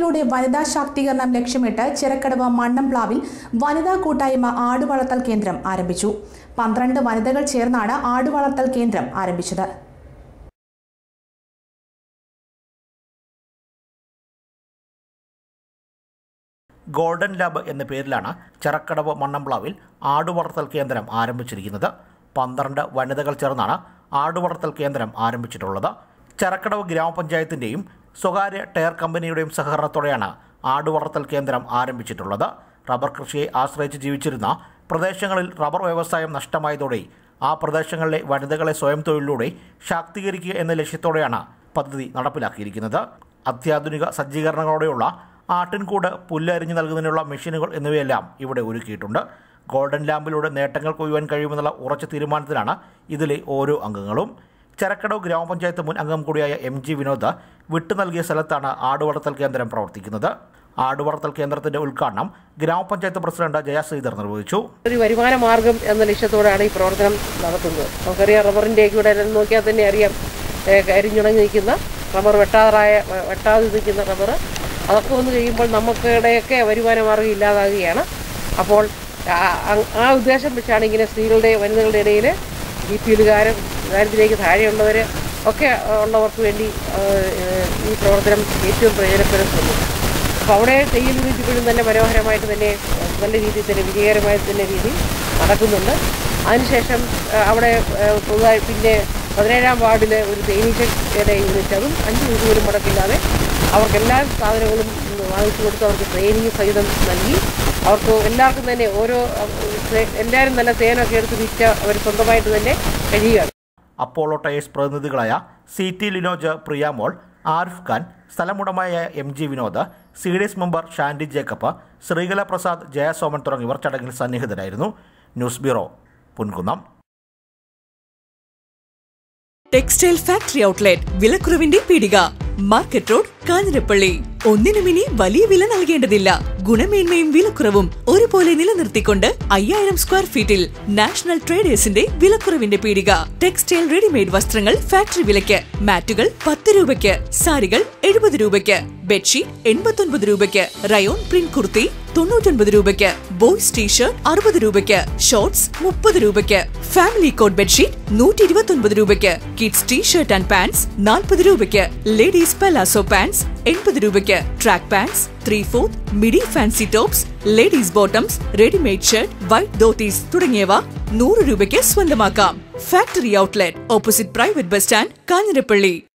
കൂട്ടായ്മയിലൂടെ വനിതാ ശാക്തീകരണം ലക്ഷ്യമിട്ട് ചിറക്കടവ് മണ്ണംപ്ലാവിൽ വനിതാ കൂട്ടായ്മ ആടുവളർത്തൽ കേന്ദ്രം ആരംഭിച്ചു പന്ത്രണ്ട് വനിതകൾ ചേർന്നാണ് ആടുവളർത്തൽ കേന്ദ്രം ആരംഭിച്ചത് ഗോൾഡൻ ലാബ് എന്ന പേരിലാണ് ചെറക്കടവ് മണ്ണംപ്ലാവിൽ ആടുവളർത്തൽ കേന്ദ്രം ആരംഭിച്ചിരിക്കുന്നത് പന്ത്രണ്ട് വനിതകൾ ചേർന്നാണ് ആടുവളർത്തൽ കേന്ദ്രം ആരംഭിച്ചിട്ടുള്ളത് ചെറക്കടവ് ഗ്രാമപഞ്ചായത്തിൻ്റെയും സ്വകാര്യ ടയർ കമ്പനിയുടെയും സഹകരണത്തോടെയാണ് ആടുവളർത്തൽ കേന്ദ്രം ആരംഭിച്ചിട്ടുള്ളത് റബ്ബർ കൃഷിയെ ആശ്രയിച്ച് ജീവിച്ചിരുന്ന പ്രദേശങ്ങളിൽ റബ്ബർ വ്യവസായം നഷ്ടമായതോടെ ആ പ്രദേശങ്ങളിലെ വനിതകളെ സ്വയം തൊഴിലിലൂടെ ശാക്തീകരിക്കുക എന്ന ലക്ഷ്യത്തോടെയാണ് പദ്ധതി നടപ്പിലാക്കിയിരിക്കുന്നത് അത്യാധുനിക സജ്ജീകരണങ്ങളോടെയുള്ള ആട്ടിൻകൂട് പുല്ലരിഞ്ഞു നൽകുന്നതിനുള്ള മെഷീനുകൾ എന്നിവയെല്ലാം ഇവിടെ ഒരുക്കിയിട്ടുണ്ട് ഗോൾഡൻ ലാമ്പിലൂടെ നേട്ടങ്ങൾ കൊയ്യുവാൻ കഴിയുമെന്നുള്ള ഉറച്ച തീരുമാനത്തിലാണ് ഇതിലെ ഓരോ അംഗങ്ങളും ചെറക്കടവ് ഗ്രാമപഞ്ചായത്ത് മുൻ അംഗം കൂടിയായ എം ജി വിനോദ് വിട്ടു നൽകിയ സ്ഥലത്താണ് ആടുവളർത്തൽ കേന്ദ്രം പ്രവർത്തിക്കുന്നത് ആടുവളർത്തൽ കേന്ദ്രത്തിന്റെ ഉദ്ഘാടനം ഗ്രാമപഞ്ചായത്ത് പ്രസിഡന്റ് ജയ ശ്രീധർ നിർവഹിച്ചു ഒരു വരുമാന മാർഗം എന്ന ലക്ഷ്യത്തോടെയാണ് ഈ പ്രവർത്തനം നടത്തുന്നത് നമുക്കറിയാം റബ്ബറിൻ്റെ ഇവിടെ എല്ലാം നോക്കിയാൽ തന്നെ അറിയാം ഏ, കരിഞ്ഞുണങ്ങി നിൽക്കുന്ന റബ്ബർ വെട്ടാറായ വെട്ടാതെ നിൽക്കുന്ന റബ്ബർ അതൊക്കെ വന്നു കഴിയുമ്പോൾ നമുക്കിടെയൊക്കെ വരുമാന മാർഗം ഇല്ലാതാകുകയാണ് അപ്പോൾ ആ- ആ- ആ ഉദ്ദേശം വെച്ചാണ് ഇങ്ങനെ സ്ത്രീകളുടെ വനിതകളുടെ ഇടയിൽ ബി പി എല്ലുകാരും ദാരിദ്ര്യത്തിലേക്ക് താഴെയുള്ളവർ ഒക്കെ ഉള്ളവർക്ക് വേണ്ടി ആ, ഏ, ഈ പ്രവർത്തനം ഏറ്റവും പ്രയോജനപ്പെടുത്തുന്നു അപ്പോൾ അവിടെ തയ്യൽ യൂണിറ്റ് ഇപ്പോഴും നല്ല മനോഹരമായിട്ട് തന്നെ ഏഹ്, നല്ല രീതിയിൽ തന്നെ വിജയകരമായ തന്നെ രീതി നടക്കുന്നുണ്ട് അതിനുശേഷം ഏഹ്, അവിടെ ഏഹ്, പുതുതായി പിന്നെ പതിനേഴാം വാർഡിൽ ഒരു തേനീച്ചയുടെ യൂണിറ്റ് അതും അഞ്ച് രൂപ പോലും മുടക്കില്ലാതെ അവർക്ക് എല്ലാ സാധനങ്ങളും ഉം, വാങ്ങിച്ചു കൊടുത്ത് അവർക്ക് ട്രെയിനിങ് സഹിതം നൽകി അവർക്ക് എല്ലാവർക്കും തന്നെ ഓരോ അഹ്, തേ- എല്ലാവരും നല്ല തേനൊക്കെ എടുത്ത് വിറ്റ് അവർ സ്വന്തമായിട്ട് തന്നെ കഴിയുകയാണ് അപ്പോളോ ടയേഴ്സ് പ്രതിനിധികളായ സി ടി ലിനോജ് പ്രിയാമോൾ ആരിഫ് ഖാൻ സ്ഥലമുടമയായ M G Vinod C D S member Shandy Jacob Sreekala Prasad Jayasoman തുടങ്ങിയവർ ചടങ്ങിൽ സന്നിഹിതരായിരുന്നു news bureau Punkunnam textile factory outlet വിലക്കുറവിന്റെ പീടിക മാർക്കറ്റ് റോഡ് കാഞ്ഞിരപ്പള്ളി ഒന്നിനും ഇനി വലിയ വില നൽകേണ്ടതില്ല ഗുണമേന്മയും വിലക്കുറവും ഒരുപോലെ നിലനിർത്തിക്കൊണ്ട് അയ്യായിരം സ്ക്വയർ ഫീറ്റിൽ നാഷണൽ ട്രേഡേഴ്സിന്റെ വിലക്കുറവിന്റെ പീടിക ടെക്സ്റ്റൈൽ റെഡിമെയ്ഡ് വസ്ത്രങ്ങൾ ഫാക്ടറി വിലയ്ക്ക് മാറ്റുകൾ പത്ത് രൂപയ്ക്ക് സാരികൾ എഴുപത് രൂപയ്ക്ക് ബെഡ്ഷീറ്റ് എൺപത്തൊൻപത് രൂപയ്ക്ക് റയോൺ പ്രിന്റ് കുർത്തി തൊണ്ണൂറ്റൊൻപത് രൂപയ്ക്ക് ബോയ്സ് ടീഷർട്ട് അറുപത് രൂപയ്ക്ക് ഷോർട്സ് മുപ്പത് രൂപയ്ക്ക് ഫാമിലി കോട്ട് ബെഡ്ഷീറ്റ് നൂറ്റി ഇരുപത്തൊൻപത് രൂപയ്ക്ക് കിഡ്സ് ടീഷർട്ട് ആൻഡ് പാൻസ് നാൽപ്പത് രൂപയ്ക്ക് ലേഡീസ് പലാസോ പാൻസ് എൺപത് രൂപയ്ക്ക് track pants three fourth midi fancy tops ladies bottoms readymade shirt white dhotis തുടങ്ങിയവ നൂറ് രൂപയ്ക്ക് സ്വന്തമാക്കാം factory outlet opposite private bus stand Kanjirappally